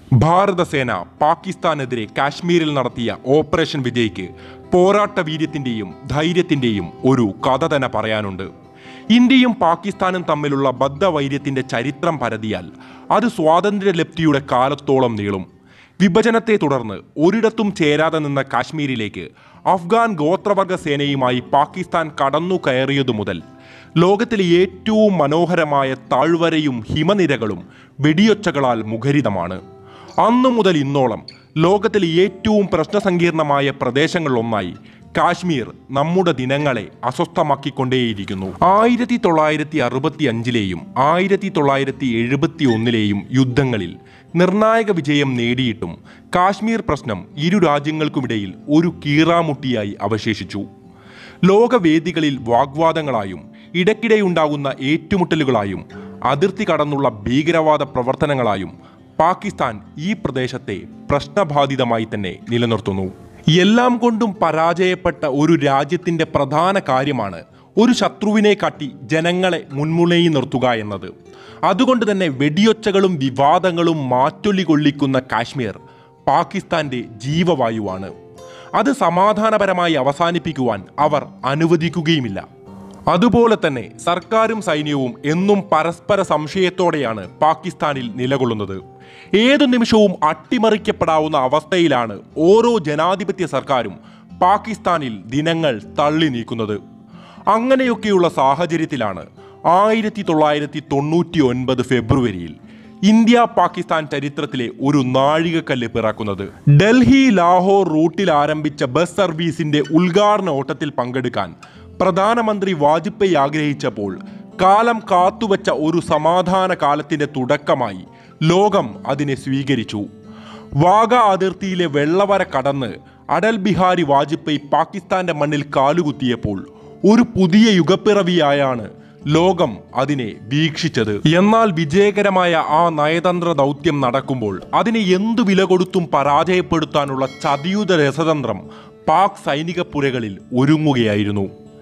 ഭാരതസേന പാകിസ്ഥാനെതിരെ കാശ്മീരിൽ നടത്തിയ ഓപ്പറേഷൻ വിജയ്ക്ക് പോരാട്ട വീര്യത്തിന്റെയും ധൈര്യത്തിന്റെയും ഒരു കഥ തന്നെ പറയാനുണ്ട് ഇന്ത്യയും പാകിസ്ഥാനും തമ്മിലുള്ള ബദ്ധവൈര്യത്തിന്റെ ചരിത്രം പരതിയാൽ അത് സ്വാതന്ത്ര്യലബ്ധിയുടെ കാലത്തോളം നീളും വിഭജനത്തെ തുടർന്ന് ഒരിടത്തും ചേരാതെ നിന്ന കാശ്മീരിലേക്ക് അഫ്ഗാൻ ഗോത്രവർഗ സേനയുമായി പാകിസ്ഥാൻ കടന്നു കയറിയതു മുതൽ ലോകത്തിലെ ഏറ്റവും മനോഹരമായ താഴ്വരയും ഹിമനിരകളും വെടിയൊച്ചകളാൽ മുഖരിതമാണ് അന്നു മുതൽ ഇന്നോളം ലോകത്തിലെ ഏറ്റവും പ്രശ്നസങ്കീർണമായ പ്രദേശങ്ങളിലൊന്നായി കാശ്മീർ നമ്മുടെ ദിനങ്ങളെ അസ്വസ്ഥമാക്കിക്കൊണ്ടേയിരിക്കുന്നു ആയിരത്തി തൊള്ളായിരത്തി അറുപത്തി അഞ്ചിലെയും ആയിരത്തി തൊള്ളായിരത്തി എഴുപത്തി ഒന്നിലെയും യുദ്ധങ്ങളിൽ നിർണായക വിജയം നേടിയിട്ടും കാശ്മീർ പ്രശ്നം ഇരു രാജ്യങ്ങൾക്കുമിടയിൽ ഒരു കീറാമുട്ടിയായി അവശേഷിച്ചു ലോകവേദികളിൽ വാഗ്വാദങ്ങളായും ഇടയ്ക്കിടെയുണ്ടാകുന്ന ഏറ്റുമുട്ടലുകളായും അതിർത്തി കടന്നുള്ള ഭീകരവാദ പ്രവർത്തനങ്ങളായും പാകിസ്ഥാൻ ഈ പ്രദേശത്തെ പ്രശ്നബാധിതമായി തന്നെ നിലനിർത്തുന്നു എല്ലാം കൊണ്ടും പരാജയപ്പെട്ട ഒരു രാജ്യത്തിന്റെ പ്രധാന കാര്യമാണ് ഒരു ശത്രുവിനെ കാട്ടി ജനങ്ങളെ മുൻമുളയിൽ നിർത്തുക എന്നത് അതുകൊണ്ട് തന്നെ വെടിയൊച്ചകളും വിവാദങ്ങളും മാറ്റൊലി കൊള്ളിക്കുന്ന കാശ്മീർ പാകിസ്ഥാന്റെ ജീവവായുവാണ് അത് സമാധാനപരമായി അവസാനിപ്പിക്കുവാൻ അവർ അനുവദിക്കുകയുമില്ല അതുപോലെ തന്നെ സർക്കാരും സൈന്യവും എന്നും പരസ്പര സംശയത്തോടെയാണ് പാകിസ്ഥാനിൽ നിലകൊള്ളുന്നത് ഏതു നിമിഷവും അട്ടിമറിക്കപ്പെടാവുന്ന അവസ്ഥയിലാണ് ഓരോ ജനാധിപത്യ സർക്കാരും പാകിസ്ഥാനിൽ ദിനങ്ങൾ തള്ളി നീക്കുന്നത് അങ്ങനെയൊക്കെയുള്ള സാഹചര്യത്തിലാണ് ആയിരത്തി തൊള്ളായിരത്തി തൊണ്ണൂറ്റി ഒൻപത് ഫെബ്രുവരിയിൽ ഇന്ത്യ പാകിസ്ഥാൻ ചരിത്രത്തിലെ ഒരു നാഴികക്കല്ല് പിറക്കുന്നത് ഡൽഹി ലാഹോർ റൂട്ടിൽ ആരംഭിച്ച ബസ് സർവീസിന്റെ ഉദ്ഘാടന ഓട്ടത്തിൽ പങ്കെടുക്കാൻ പ്രധാനമന്ത്രി വാജ്പേയി ആഗ്രഹിച്ചപ്പോൾ കാലം കാത്തുവച്ച ഒരു സമാധാന കാലത്തിന്റെ തുടക്കമായി ലോകം അതിനെ സ്വീകരിച്ചു വാഗ അതിർത്തിയിലെ വെള്ളവര കടന്ന് അടൽ ബിഹാരി വാജ്പേയി പാകിസ്ഥാന്റെ മണ്ണിൽ കാലുകുത്തിയപ്പോൾ ഒരു പുതിയ യുഗപ്പിറവിയായാണ് ലോകം അതിനെ വീക്ഷിച്ചത് എന്നാൽ വിജയകരമായ ആ നയതന്ത്ര ദൗത്യം നടക്കുമ്പോൾ അതിനെ എന്തു വില കൊടുത്തും പരാജയപ്പെടുത്താനുള്ള ചതിയുത രസതന്ത്രം പാക് സൈനിക പുരകളിൽ ഒരുങ്ങുകയായിരുന്നു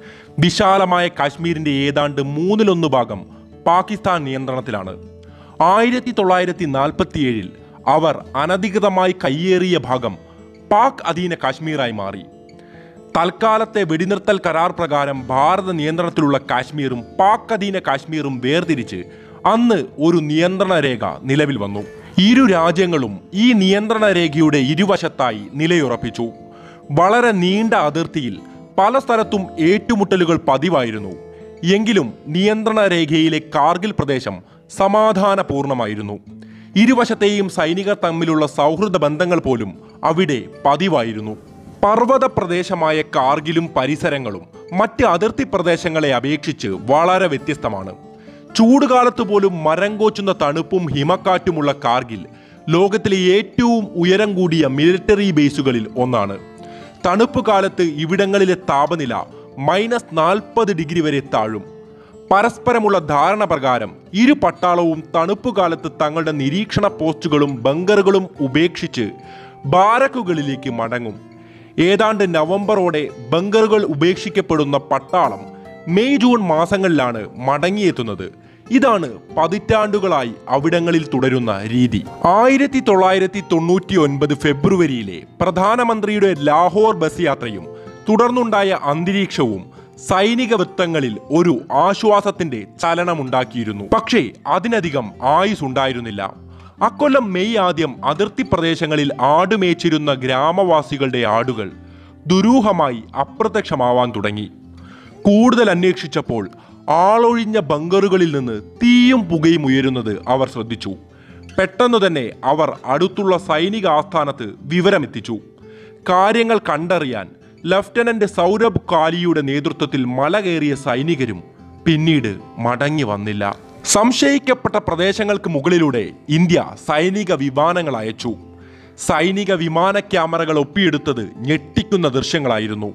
വിശാലമായ കാശ്മീരിന്റെ ഏതാണ്ട് മൂന്നിലൊന്ന് ഭാഗം പാകിസ്ഥാൻ നിയന്ത്രണത്തിലാണ് ആയിരത്തി തൊള്ളായിരത്തി നാൽപ്പത്തിയേഴിൽ അവർ അനധികൃതമായി കയ്യേറിയ ഭാഗം പാക് അധീന കാശ്മീരായി മാറി തൽക്കാലത്തെ വെടിനിർത്തൽ കരാർ പ്രകാരം ഭാരത നിയന്ത്രണത്തിലുള്ള കാശ്മീരും പാക് അധീന കാശ്മീരും വേർതിരിച്ച് അന്ന് ഒരു നിയന്ത്രണ രേഖ നിലവിൽ വന്നു ഇരു രാജ്യങ്ങളും ഈ നിയന്ത്രണ രേഖയുടെ ഇരുവശത്തായി നിലയുറപ്പിച്ചു വളരെ നീണ്ട അതിർത്തിയിൽ പല സ്ഥലത്തും ഏറ്റുമുട്ടലുകൾ പതിവായിരുന്നു എങ്കിലും നിയന്ത്രണ രേഖയിലെ കാർഗിൽ പ്രദേശം സമാധാനപൂർണമായിരുന്നു ഇരുവശത്തെയും സൈനികർ തമ്മിലുള്ള സൗഹൃദ ബന്ധങ്ങൾ പോലും അവിടെ പതിവായിരുന്നു പർവ്വത പ്രദേശമായ കാർഗിലും പരിസരങ്ങളും മറ്റ് അതിർത്തി പ്രദേശങ്ങളെ അപേക്ഷിച്ച് വളരെ വ്യത്യസ്തമാണ് ചൂടുകാലത്ത് പോലും മരം കോച്ചുന്ന തണുപ്പും ഹിമക്കാറ്റുമുള്ള കാർഗിൽ ലോകത്തിലെ ഏറ്റവും ഉയരം കൂടിയ മിലിറ്ററി ബേസുകളിൽ ഒന്നാണ് തണുപ്പ് കാലത്ത് ഇവിടങ്ങളിലെ താപനില മൈനസ് നാൽപ്പത് ഡിഗ്രി വരെ താഴും പരസ്പരമുള്ള ധാരണ പ്രകാരം ഇരു പട്ടാളവും തണുപ്പ് കാലത്ത് തങ്ങളുടെ നിരീക്ഷണ പോസ്റ്റുകളും ബങ്കറുകളും ഉപേക്ഷിച്ച് ബാരക്കുകളിലേക്ക് മടങ്ങും ഏതാണ്ട് നവംബറോടെ ബങ്കറുകൾ ഉപേക്ഷിക്കപ്പെടുന്ന പട്ടാളം മെയ് ജൂൺ മാസങ്ങളിലാണ് മടങ്ങിയെത്തുന്നത് ഇതാണ് പതിറ്റാണ്ടുകളായി അവിടങ്ങളിൽ തുടരുന്ന രീതി ആയിരത്തി തൊള്ളായിരത്തി തൊണ്ണൂറ്റി ഒൻപത് ഫെബ്രുവരിയിലെ പ്രധാനമന്ത്രിയുടെ ലാഹോർ ബസ് യാത്രയും തുടർന്നുണ്ടായ അന്തരീക്ഷവും സൈനിക വൃത്തങ്ങളിൽ ഒരു ആശ്വാസത്തിന്റെ ചലനമുണ്ടാക്കിയിരുന്നു പക്ഷേ അതിനധികം ആയുസ് ഉണ്ടായിരുന്നില്ല അക്കൊല്ലം മെയ് ആദ്യം അതിർത്തി പ്രദേശങ്ങളിൽ ആടുമേച്ചിരുന്ന ഗ്രാമവാസികളുടെ ആടുകൾ ദുരൂഹമായി അപ്രത്യക്ഷമാവാൻ തുടങ്ങി കൂടുതൽ അന്വേഷിച്ചപ്പോൾ ആളൊഴിഞ്ഞ ബങ്കറുകളിൽ നിന്ന് തീയും പുകയും ഉയരുന്നത് അവർ ശ്രദ്ധിച്ചു പെട്ടെന്നു തന്നെ അവർ അടുത്തുള്ള സൈനിക ആസ്ഥാനത്ത് വിവരമെത്തിച്ചു കാര്യങ്ങൾ കണ്ടറിയാൻ ലഫ്റ്റനന്റ് സൗരഭ് കാലിയുടെ നേതൃത്വത്തിൽ മല കയറിയ സൈനികരും പിന്നീട് മടങ്ങി വന്നില്ല സംശയിക്കപ്പെട്ട പ്രദേശങ്ങൾക്ക് മുകളിലൂടെ ഇന്ത്യ സൈനിക വിമാനങ്ങൾ അയച്ചു സൈനിക വിമാന ക്യാമറകൾ ഒപ്പിയെടുത്തത് ഞെട്ടിക്കുന്ന ദൃശ്യങ്ങളായിരുന്നു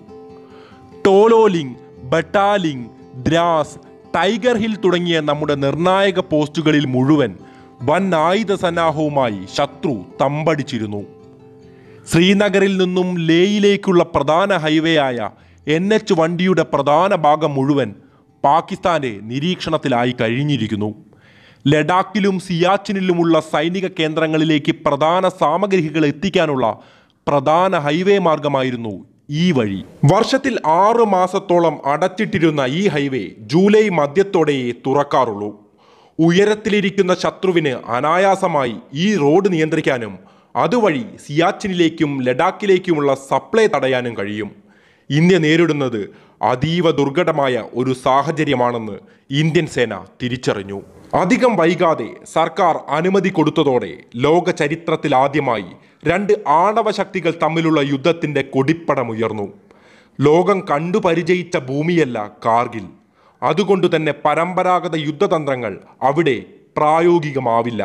ടോലോലിംഗ് ബട്ടാലിംഗ് ദ്രാസ് ടൈഗർ ഹിൽ തുടങ്ങിയ നമ്മുടെ നിർണായക പോസ്റ്റുകളിൽ മുഴുവൻ വൻ ആയുധ സന്നാഹവുമായി ശത്രു തമ്പടിച്ചിരുന്നു ശ്രീനഗറിൽ നിന്നും ലേയിലേക്കുള്ള പ്രധാന ഹൈവേ ആയ എൻ എച്ച് വണ്ടിയുടെ പ്രധാന ഭാഗം മുഴുവൻ പാകിസ്ഥാന്റെ നിരീക്ഷണത്തിലായി കഴിഞ്ഞിരിക്കുന്നു ലഡാക്കിലും സിയാച്ചിനിലുമുള്ള സൈനിക കേന്ദ്രങ്ങളിലേക്ക് പ്രധാന സാമഗ്രികൾ എത്തിക്കാനുള്ള പ്രധാന ഹൈവേ മാർഗമായിരുന്നു ഈ വഴി വർഷത്തിൽ ആറു മാസത്തോളം അടച്ചിട്ടിരുന്ന ഈ ഹൈവേ ജൂലൈ മധ്യത്തോടെയേ തുറക്കാറുള്ളൂ ഉയരത്തിലിരിക്കുന്ന ശത്രുവിന് അനായാസമായി ഈ റോഡ് നിയന്ത്രിക്കാനും അതുവഴി സിയാച്ചിനിലേക്കും ലഡാക്കിലേക്കുമുള്ള സപ്ലൈ തടയാനും കഴിയും ഇന്ത്യ നേരിടുന്നത് അതീവ ദുർഘടമായ ഒരു സാഹചര്യമാണെന്ന് ഇന്ത്യൻ സേന തിരിച്ചറിഞ്ഞു അധികം വൈകാതെ സർക്കാർ അനുമതി കൊടുത്തതോടെ ലോക ചരിത്രത്തിൽ ആദ്യമായി രണ്ട് ആണവ ശക്തികൾ തമ്മിലുള്ള യുദ്ധത്തിന്റെ കൊടിപ്പടമുയർന്നു ലോകം കണ്ടു പരിചയിച്ച ഭൂമിയല്ല കാർഗിൽ അതുകൊണ്ട് തന്നെ പരമ്പരാഗത യുദ്ധതന്ത്രങ്ങൾ അവിടെ പ്രായോഗികമാവില്ല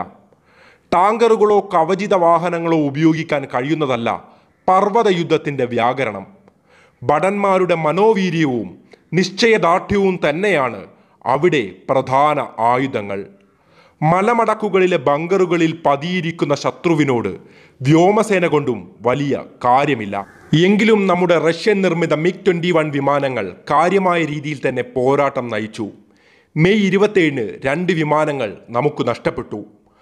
ടാങ്കറുകളോ കവചിത വാഹനങ്ങളോ ഉപയോഗിക്കാൻ കഴിയുന്നതല്ല പർവ്വത യുദ്ധത്തിന്റെ വ്യാകരണം ഭടന്മാരുടെ മനോവീര്യവും നിശ്ചയദാർഢ്യവും തന്നെയാണ് അവിടെ പ്രധാന ആയുധങ്ങൾ മലമടക്കുകളിലെ ബങ്കറുകളിൽ പതിയിരിക്കുന്ന ശത്രുവിനോട് വ്യോമസേന കൊണ്ടും വലിയ കാര്യമില്ല എങ്കിലും നമ്മുടെ റഷ്യൻ നിർമ്മിത മിഗ് ട്വന്റി വൺ വിമാനങ്ങൾ കാര്യമായ രീതിയിൽ തന്നെ പോരാട്ടം നയിച്ചു മെയ് ഇരുപത്തേഴിന് രണ്ട് വിമാനങ്ങൾ നമുക്ക് നഷ്ടപ്പെട്ടു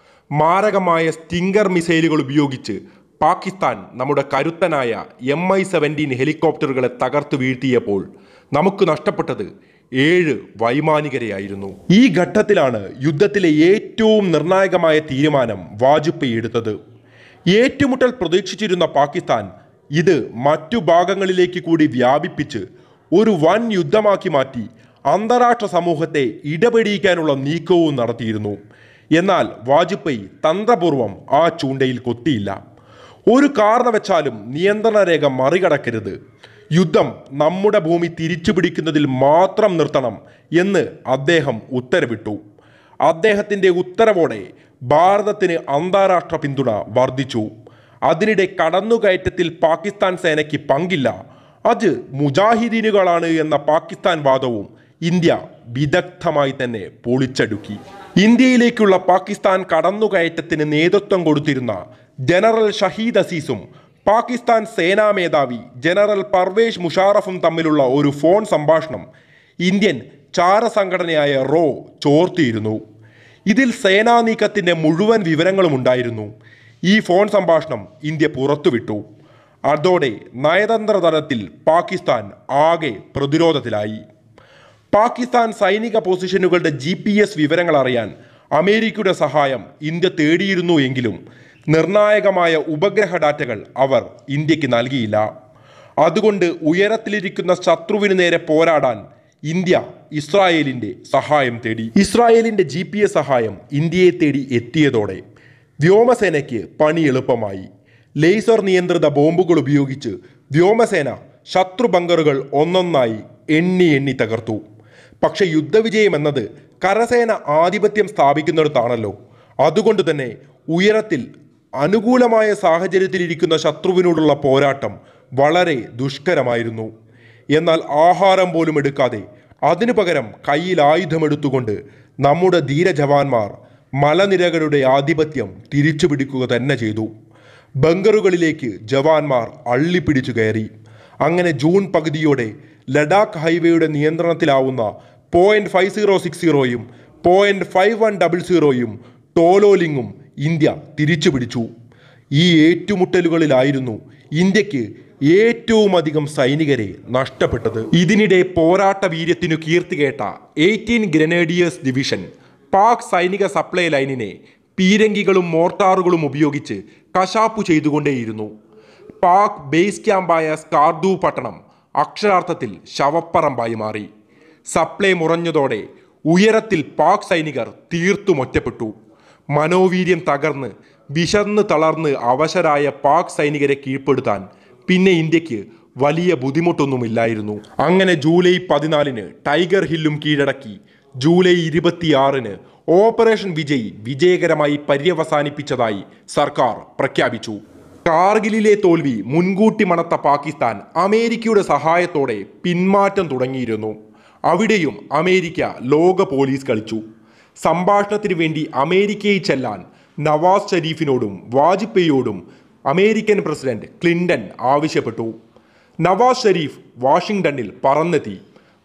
മാരകമായ സ്റ്റിങ്കർ മിസൈലുകൾ ഉപയോഗിച്ച് പാകിസ്ഥാൻ നമ്മുടെ കരുത്തനായ എം ഐ സെവൻറ്റീൻ ഹെലികോപ്റ്ററുകളെ തകർത്ത് വീഴ്ത്തിയപ്പോൾ നമുക്ക് നഷ്ടപ്പെട്ടത് ഏഴ് വൈമാനികരെയായിരുന്നു ഈ ഘട്ടത്തിലാണ് യുദ്ധത്തിലെ ഏറ്റവും നിർണായകമായ തീരുമാനം വാജ്പേയി എടുത്തത് ഏറ്റുമുട്ടൽ പ്രതീക്ഷിച്ചിരുന്ന പാകിസ്ഥാൻ ഇത് മറ്റു ഭാഗങ്ങളിലേക്ക് കൂടി വ്യാപിപ്പിച്ച് ഒരു വൻ യുദ്ധമാക്കി മാറ്റി അന്താരാഷ്ട്ര സമൂഹത്തെ ഇടപെടിയിക്കാനുള്ള നീക്കവും നടത്തിയിരുന്നു എന്നാൽ വാജ്പേയി തന്ത്രപൂർവം ആ ചൂണ്ടയിൽ കൊത്തിയില്ല ഒരു കാരണവച്ചാലും നിയന്ത്രണ രേഖ മറികടക്കരുത് യുദ്ധം നമ്മുടെ ഭൂമി തിരിച്ചുപിടിക്കുന്നതിൽ മാത്രം നിർത്തണം എന്ന് അദ്ദേഹം ഉത്തരവിട്ടു അദ്ദേഹത്തിൻ്റെ ഉത്തരവോടെ ഭാരതത്തിന് അന്താരാഷ്ട്ര പിന്തുണ വർദ്ധിച്ചു അതിനിടെ കടന്നുകയറ്റത്തിൽ പാകിസ്ഥാൻ സേനയ്ക്ക് പങ്കില്ല അത് മുജാഹിദീനുകളാണ് എന്ന പാകിസ്ഥാൻ വാദവും ഇന്ത്യ വിദഗ്ധമായി തന്നെ പൊളിച്ചടുക്കി ഇന്ത്യയിലേക്കുള്ള പാകിസ്ഥാൻ കടന്നുകയറ്റത്തിന് നേതൃത്വം കൊടുത്തിരുന്ന ജനറൽ ഷഹീദ് അസീസും പാകിസ്ഥാൻ സേനാ മേധാവി ജനറൽ പർവേഷ് മുഷാറഫും തമ്മിലുള്ള ഒരു ഫോൺ സംഭാഷണം ഇന്ത്യൻ ചാരസംഘടനയായ റോ ചോർത്തിയിരുന്നു ഇതിൽ സേനാ നീക്കത്തിന്റെ മുഴുവൻ വിവരങ്ങളും ഉണ്ടായിരുന്നു ഈ ഫോൺ സംഭാഷണം ഇന്ത്യ പുറത്തുവിട്ടു അതോടെ നയതന്ത്ര തലത്തിൽ പാകിസ്ഥാൻ ആകെ പ്രതിരോധത്തിലായി പാകിസ്ഥാൻ സൈനിക പൊസിഷനുകളുടെ ജി പി എസ് വിവരങ്ങൾ അറിയാൻ അമേരിക്കയുടെ സഹായം ഇന്ത്യ തേടിയിരുന്നു എങ്കിലും നിർണായകമായ ഉപഗ്രഹ ഡാറ്റകൾ അവർ ഇന്ത്യക്ക് നൽകിയില്ല അതുകൊണ്ട് ഉയരത്തിലിരിക്കുന്ന ശത്രുവിന് നേരെ പോരാടാൻ ഇന്ത്യ ഇസ്രായേലിന്റെ സഹായം തേടി ഇസ്രായേലിന്റെ ജി പി എസ് സഹായം ഇന്ത്യയെ തേടി എത്തിയതോടെ വ്യോമസേനയ്ക്ക് പണി എളുപ്പമായി ലേസർ നിയന്ത്രിത ബോംബുകൾ ഉപയോഗിച്ച് വ്യോമസേന ശത്രു ബങ്കറുകൾ ഒന്നൊന്നായി എണ്ണി എണ്ണി തകർത്തു പക്ഷെ യുദ്ധവിജയം എന്നത് കരസേന ആധിപത്യം സ്ഥാപിക്കുന്നിടത്താണല്ലോ അതുകൊണ്ട് തന്നെ ഉയരത്തിൽ അനുകൂലമായ സാഹചര്യത്തിലിരിക്കുന്ന ശത്രുവിനോടുള്ള പോരാട്ടം വളരെ ദുഷ്കരമായിരുന്നു എന്നാൽ ആഹാരം പോലും എടുക്കാതെ അതിനു പകരം കയ്യിൽ ആയുധമെടുത്തുകൊണ്ട് നമ്മുടെ ധീരജവാന്മാർ മലനിരകളുടെ ആധിപത്യം തിരിച്ചു പിടിക്കുക തന്നെ ചെയ്തു ബങ്കറുകളിലേക്ക് ജവാന്മാർ അള്ളിപ്പിടിച്ചു കയറി അങ്ങനെ ജൂൺ പകുതിയോടെ ലഡാക്ക് ഹൈവേയുടെ നിയന്ത്രണത്തിലാവുന്ന പോയിന്റ് ഫൈവ് സീറോ സിക്സ് സീറോയും പോയിന്റ് ഫൈവ് വൺ ഡബിൾ സീറോയും ടോലോലിങ്ങും ഇന്ത്യ തിരിച്ചു പിടിച്ചു ഈ ഏറ്റുമുട്ടലുകളിലായിരുന്നു ഇന്ത്യക്ക് ഏറ്റവും അധികം സൈനികരെ നഷ്ടപ്പെട്ടത് ഇതിനിടെ പോരാട്ട വീര്യത്തിനു കീർത്തി കേട്ട എയ്റ്റീൻ ഗ്രനേഡിയേഴ്സ് ഡിവിഷൻ പാക് സൈനിക സപ്ലൈ ലൈനിനെ പീരങ്കികളും മോർട്ടാറുകളും ഉപയോഗിച്ച് കശാപ്പു ചെയ്തുകൊണ്ടേയിരുന്നു പാക് ബേസ് ക്യാമ്പായ സ്കാർദു പട്ടണം അക്ഷരാർത്ഥത്തിൽ ശവപ്പറമ്പായി മാറി സപ്ലൈ മുറഞ്ഞതോടെ ഉയരത്തിൽ പാക് സൈനികർ തീർത്തും ഒറ്റപ്പെട്ടു മനോവീര്യം തകർന്ന് വിശന്ന് തളർന്ന് അവശരായ പാക് സൈനികരെ കീഴ്പ്പെടുത്താൻ പിന്നെ ഇന്ത്യക്ക് വലിയ ബുദ്ധിമുട്ടൊന്നുമില്ലായിരുന്നു അങ്ങനെ ജൂലൈ പതിനാലിന് ടൈഗർ ഹില്ലും കീഴടക്കി ജൂലൈ ഇരുപത്തിയാറിന് ഓപ്പറേഷൻ വിജയ് വിജയകരമായി പര്യവസാനിപ്പിച്ചതായി സർക്കാർ പ്രഖ്യാപിച്ചു കാർഗിലിലെ തോൽവി മുൻകൂട്ടി മണത്ത പാകിസ്ഥാൻ അമേരിക്കയുടെ സഹായത്തോടെ പിന്മാറ്റം തുടങ്ങിയിരുന്നു അവിടെയും അമേരിക്ക ലോക പോലീസ് കളിച്ചു സംഭാഷണത്തിന് വേണ്ടി അമേരിക്കയിൽ ചെല്ലാൻ നവാസ് ഷരീഫിനോടും വാജ്പേയിയോടും അമേരിക്കൻ പ്രസിഡന്റ് ക്ലിന്റൺ ആവശ്യപ്പെട്ടു നവാസ് ഷരീഫ് വാഷിംഗ്ടണിൽ പറന്നെത്തി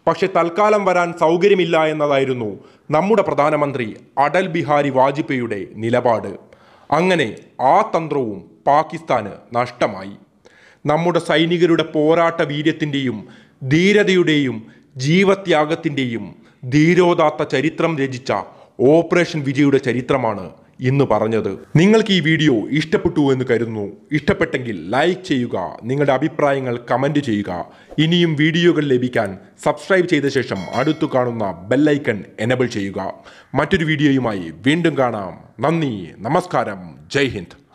പക്ഷെ തൽക്കാലം വരാൻ സൗകര്യമില്ല എന്നതായിരുന്നു നമ്മുടെ പ്രധാനമന്ത്രി അടൽ ബിഹാരി വാജ്പേയിയുടെ നിലപാട് അങ്ങനെ ആ തന്ത്രവും പാകിസ്ഥാന് നഷ്ടമായി നമ്മുടെ സൈനികരുടെ പോരാട്ട വീര്യത്തിൻ്റെയും ധീരതയുടെയും ജീവത്യാഗത്തിൻ്റെയും ധീരോദാത്ത ചരിത്രം രചിച്ച ഓപ്പറേഷൻ വിജയുടെ ചരിത്രമാണ് ഇന്ന് പറഞ്ഞത് നിങ്ങൾക്ക് ഈ വീഡിയോ ഇഷ്ടപ്പെട്ടു എന്ന് കരുതുന്നു ഇഷ്ടപ്പെട്ടെങ്കിൽ ലൈക്ക് ചെയ്യുക നിങ്ങളുടെ അഭിപ്രായങ്ങൾ കമൻറ്റ് ചെയ്യുക ഇനിയും വീഡിയോകൾ ലഭിക്കാൻ സബ്സ്ക്രൈബ് ചെയ്ത ശേഷം അടുത്തു കാണുന്ന ബെല്ലൈക്കൺ എനബിൾ ചെയ്യുക മറ്റൊരു വീഡിയോയുമായി വീണ്ടും കാണാം നന്ദി നമസ്കാരം ജയ് ഹിന്ദ്